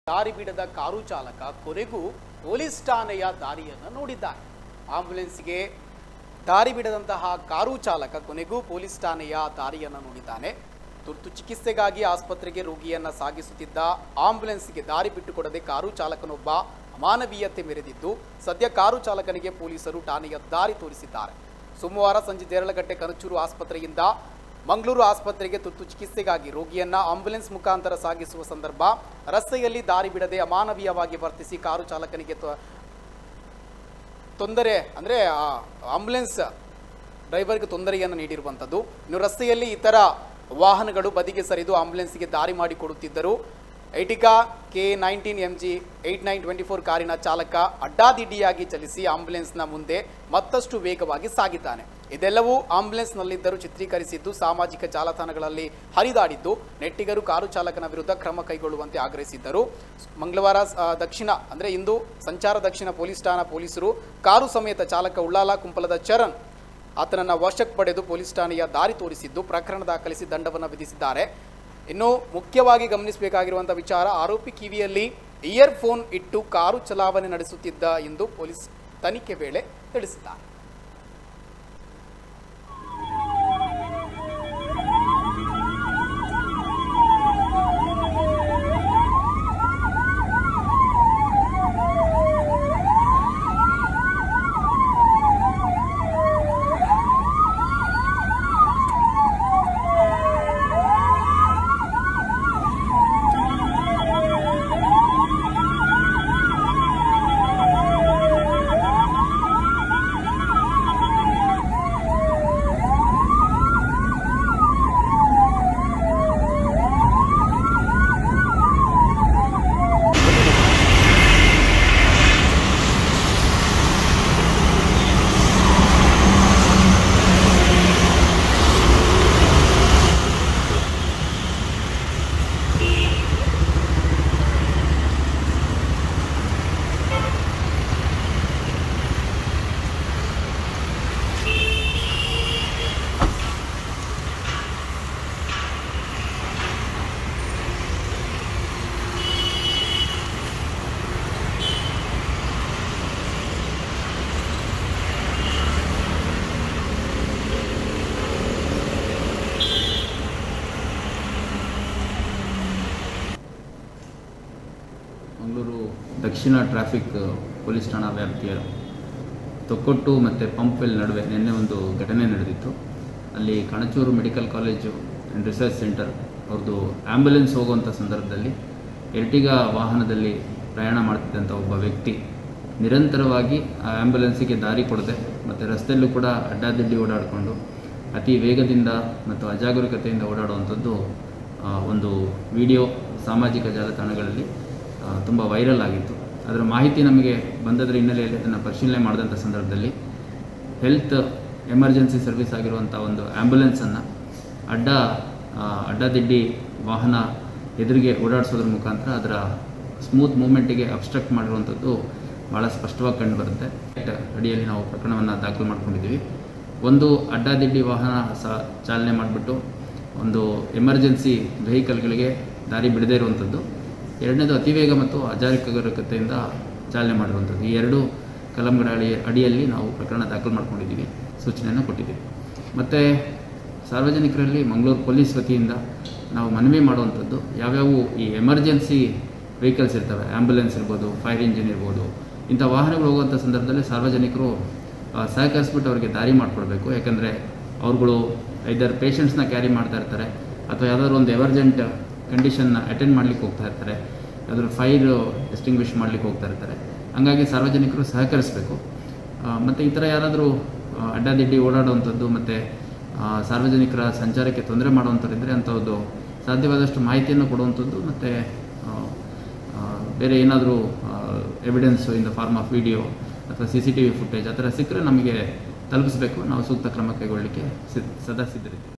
ದಾರಿ ಬಿಡದ ಕಾರು ಚಾಲಕ ಕೊನೆಗೂ ಪೊಲೀಸ್ ಠಾಣೆಯ ದಾರಿಯನ್ನು ನೋಡಿದ್ದಾನೆ ಆಂಬ್ಯುಲೆನ್ಸ್ಗೆ ದಾರಿ ಬಿಡದಂತಹ ಕಾರು ಚಾಲಕ ಕೊನೆಗೂ ಪೊಲೀಸ್ ಠಾಣೆಯ ದಾರಿಯನ್ನು ನೋಡಿದ್ದಾನೆ ತುರ್ತು ಚಿಕಿತ್ಸೆಗಾಗಿ ಆಸ್ಪತ್ರೆಗೆ ರೋಗಿಯನ್ನ ಸಾಗಿಸುತ್ತಿದ್ದ ಆಂಬ್ಯುಲೆನ್ಸ್ಗೆ ದಾರಿ ಬಿಟ್ಟುಕೊಡದೆ ಕಾರು ಚಾಲಕನೊಬ್ಬ ಅಮಾನವೀಯತೆ ಮೆರೆದಿದ್ದು ಸದ್ಯ ಕಾರು ಚಾಲಕನಿಗೆ ಪೊಲೀಸರು ಠಾಣೆಯ ದಾರಿ ತೋರಿಸಿದ್ದಾರೆ ಸೋಮವಾರ ಸಂಜೆ ದೇರಳಗಟ್ಟೆ ಕನಚೂರು ಆಸ್ಪತ್ರೆಯಿಂದ ಮಂಗಳೂರು ಆಸ್ಪತ್ರೆಗೆ ತುರ್ತು ಚಿಕಿತ್ಸೆಗಾಗಿ ರೋಗಿಯನ್ನ ಆಂಬ್ಯುಲೆನ್ಸ್ ಮುಖಾಂತರ ಸಾಗಿಸುವ ಸಂದರ್ಭ ರಸ್ತೆಯಲ್ಲಿ ದಾರಿ ಬಿಡದೆ ಅಮಾನವೀಯವಾಗಿ ವರ್ತಿಸಿ ಕಾರು ಚಾಲಕನಿಗೆ ತೊ- ತೊಂದರೆ ಅಂದರೆ ಆಂಬ್ಯುಲೆನ್ಸ್ ಡ್ರೈವರ್ಗೆ ತೊಂದರೆಯನ್ನು ನೀಡಿರುವಂಥದ್ದು ಇನ್ನು ರಸ್ತೆಯಲ್ಲಿ ಇತರ ವಾಹನಗಳು ಬದಿಗೆ ಸರಿದು ಆಂಬ್ಯುಲೆನ್ಸ್ಗೆ ದಾರಿ ಮಾಡಿಕೊಡುತ್ತಿದ್ದರು ಐಟಿಕಾ K nineteen M G eight nine twenty four ಕಾರಿನ ಚಾಲಕ ಅಡ್ಡಾದಿಡ್ಡಿಯಾಗಿ ಚಲಿಸಿ ಆಂಬ್ಯುಲೆನ್ಸ್ನ ಮುಂದೆ ಮತ್ತಷ್ಟು ವೇಗವಾಗಿ ಸಾಗಿದ್ದಾನೆ ಇದೆಲ್ಲವೂ ಆಂಬ್ಯುಲೆನ್ಸ್ನಲ್ಲಿದ್ದರೂ ಚಿತ್ರೀಕರಿಸಿದ್ದು ಸಾಮಾಜಿಕ ಜಾಲತಾಣಗಳಲ್ಲಿ ಹರಿದಾಡಿದ್ದು ನೆಟ್ಟಿಗರು ಕಾರು ಚಾಲಕನ ವಿರುದ್ಧ ಕ್ರಮ ಕೈಗೊಳ್ಳುವಂತೆ ಆಗ್ರಹಿಸಿದ್ದರು ಮಂಗಳವಾರ ಆ, ದಕ್ಷಿಣ ಅಂದರೆ ಇಂದು ಸಂಚಾರ ದಕ್ಷಿಣ ಪೊಲೀಸ್ ಠಾಣಾ ಪೊಲೀಸರು ಕಾರು ಸಮೇತ ಚಾಲಕ ಉಳ್ಳಾಲ ಕುಂಪಲದ ಚರಣ್ ಆತನನ್ನು ವಶಕ್ಕೆ ಪಡೆದು ಪೊಲೀಸ್ ಠಾಣೆಯ ದಾರಿ ತೋರಿಸಿದ್ದು ಪ್ರಕರಣ ದಾಖಲಿಸಿ ದಂಡವನ್ನು ವಿಧಿಸಿದ್ದಾರೆ ಇನ್ನು ಮುಖ್ಯವಾಗಿ ಗಮನಿಸಬೇಕಾಗಿರುವಂಥ ವಿಚಾರ ಆರೋಪಿ ಕಿವಿಯಲ್ಲಿ ಇಯರ್ಫೋನ್ ಇಟ್ಟು ಕಾರು ಚಲಾವಣೆ ನಡೆಸುತ್ತಿದ್ದ ಎಂದು ಪೊಲೀಸ್ ತನಿಖೆ ವೇಳೆ ತಿಳಿಸಿದ್ದಾರೆ ಮಂಗಳೂರು ದಕ್ಷಿಣ ಟ್ರಾಫಿಕ್ ಪೊಲೀಸ್ ಠಾಣಾ ವ್ಯಾಪ್ತಿಯ ತೊಕ್ಕೊಟ್ಟು ಮತ್ತು ಪಂಪ್ವೆಲ್ ನಡುವೆ ನಿನ್ನೆ ಒಂದು ಘಟನೆ ನಡೆದಿತ್ತು ಅಲ್ಲಿ Kanachur medical college and research centre ಅವ್ರದ್ದು ಆ್ಯಂಬುಲೆನ್ಸ್ ಹೋಗುವಂಥ ಸಂದರ್ಭದಲ್ಲಿ ಎರ್ಟಿಗಾ ವಾಹನದಲ್ಲಿ ಪ್ರಯಾಣ ಮಾಡ್ತಿದ್ದಂಥ ಒಬ್ಬ ವ್ಯಕ್ತಿ ನಿರಂತರವಾಗಿ ಆ ಆ್ಯಂಬುಲೆನ್ಸಿಗೆ ದಾರಿ ಕೊಡದೆ ಮತ್ತು ರಸ್ತೆಯಲ್ಲೂ ಕೂಡ ಅಡ್ಡಾದಿಡ್ಡಿ ಓಡಾಡಿಕೊಂಡು ಅತಿ ವೇಗದಿಂದ ಮತ್ತು ಅಜಾಗರೂಕತೆಯಿಂದ ಓಡಾಡುವಂಥದ್ದು ಆ, ಒಂದು ವಿಡಿಯೋ ಸಾಮಾಜಿಕ ಜಾಲತಾಣಗಳಲ್ಲಿ ತುಂಬ ವೈರಲ್ ಆಗಿತ್ತು ಅದರ ಮಾಹಿತಿ ನಮಗೆ ಬಂದದ್ರ ಹಿನ್ನೆಲೆಯಲ್ಲಿ ಅದನ್ನು ಪರಿಶೀಲನೆ ಮಾಡಿದಂಥ ಸಂದರ್ಭದಲ್ಲಿ ಹೆಲ್ತ್ ಎಮರ್ಜೆನ್ಸಿ ಸರ್ವಿಸ್ ಆಗಿರುವಂಥ ಒಂದು ಆ್ಯಂಬುಲೆನ್ಸನ್ನು ಅಡ್ಡ ಆ, ಅಡ್ಡದಿಡ್ಡಿ ವಾಹನ ಎದುರಿಗೆ ಓಡಾಡಿಸೋದ್ರ ಮುಖಾಂತರ ಅದರ ಸ್ಮೂತ್ ಮೂಮೆಂಟಿಗೆ ಅಬ್ಸ್ಟ್ರಕ್ಟ್ ಮಾಡಿರುವಂಥದ್ದು ಭಾಳ ಸ್ಪಷ್ಟವಾಗಿ ಕಂಡು ಬರುತ್ತೆ ಅಡಿಯಲ್ಲಿ ನಾವು ಪ್ರಕರಣವನ್ನು ದಾಖಲು ಮಾಡ್ಕೊಂಡಿದ್ದೀವಿ ಒಂದು ಅಡ್ಡಾದಿಡ್ಡಿ ವಾಹನ ಸಹ ಚಾಲನೆ ಮಾಡಿಬಿಟ್ಟು ಒಂದು ಎಮರ್ಜೆನ್ಸಿ ವೆಹಿಕಲ್ಗಳಿಗೆ ದಾರಿ ಬಿಡದೇ ಇರುವಂಥದ್ದು ಎರಡನೇದು ಅತಿವೇಗ ಮತ್ತು ಅಜಾಗರೂಕತೆಯಿಂದ ಚಾಲನೆ ಮಾಡಿರುವಂಥದ್ದು ಈ ಎರಡು ಕಲಂಗಳ ಅಡಿ ಅಡಿಯಲ್ಲಿ ನಾವು ಪ್ರಕರಣ ದಾಖಲು ಮಾಡ್ಕೊಂಡಿದ್ದೀವಿ ಸೂಚನೆಯನ್ನು ಕೊಟ್ಟಿದ್ದೀವಿ ಮತ್ತು ಸಾರ್ವಜನಿಕರಲ್ಲಿ ಮಂಗಳೂರು ಪೊಲೀಸ್ ವತಿಯಿಂದ ನಾವು ಮನವಿ ಮಾಡುವಂಥದ್ದು ಯಾವ್ಯಾವು ಈ ಎಮರ್ಜೆನ್ಸಿ ವೆಹಿಕಲ್ಸ್ ಇರ್ತವೆ ಆ್ಯಂಬುಲೆನ್ಸ್ ಇರ್ಬೋದು ಫೈರ್ ಇಂಜಿನ್ ಇರ್ಬೋದು ಇಂಥ ವಾಹನಗಳು ಹೋಗುವಂಥ ಸಂದರ್ಭದಲ್ಲಿ ಸಾರ್ವಜನಿಕರು ಆ, ಸಹಕರಿಸ್ಬಿಟ್ಟು ಅವರಿಗೆ ದಾರಿ ಮಾಡಿಕೊಡ್ಬೇಕು ಯಾಕಂದರೆ ಅವ್ರುಗಳು ಐದರ್ ಪೇಷಂಟ್ಸ್ನ ಕ್ಯಾರಿ ಮಾಡ್ತಾ ಇರ್ತಾರೆ ಅಥವಾ ಯಾವುದಾದ್ರು ಒಂದು ಎಮರ್ಜೆಂಟ್ ಕಂಡೀಷನ್ನ ಅಟೆಂಡ್ ಮಾಡ್ಲಿಕ್ಕೆ ಹೋಗ್ತಾ ಇರ್ತಾರೆ ಯಾವ್ದಾದ್ರು ಫೈರ್ ಎಸ್ಟಿಂಗ್ವಿಷ್ ಮಾಡ್ಲಿಕ್ಕೆ ಹೋಗ್ತಾ ಇರ್ತಾರೆ ಹಂಗಾಗಿ ಸಾರ್ವಜನಿಕರು ಸಹಕರಿಸಬೇಕು ಮತ್ತು ಈ ಥರ ಯಾರಾದರೂ ಅಡ್ಡಾದಿಡ್ಡಿ ಓಡಾಡುವಂಥದ್ದು ಮತ್ತು ಸಾರ್ವಜನಿಕರ ಸಂಚಾರಕ್ಕೆ ತೊಂದರೆ ಮಾಡುವಂಥದ್ದಿದ್ದರೆ ಅಂಥದ್ದು ಸಾಧ್ಯವಾದಷ್ಟು ಮಾಹಿತಿಯನ್ನು ಕೊಡುವಂಥದ್ದು ಮತ್ತು ಬೇರೆ ಏನಾದರೂ evidence in the form of video ಅಥವಾ C C T V footage ಆ ಥರ ಸಿಕ್ಕರೆ ನಮಗೆ ತಲುಪಿಸಬೇಕು ನಾವು ಸೂಕ್ತ ಕ್ರಮ ಕೈಗೊಳ್ಳಲಿಕ್ಕೆ ಸಿದ್ಧ ಸದಾ ಸಿದ್ಧರಿದ್ದೀವಿ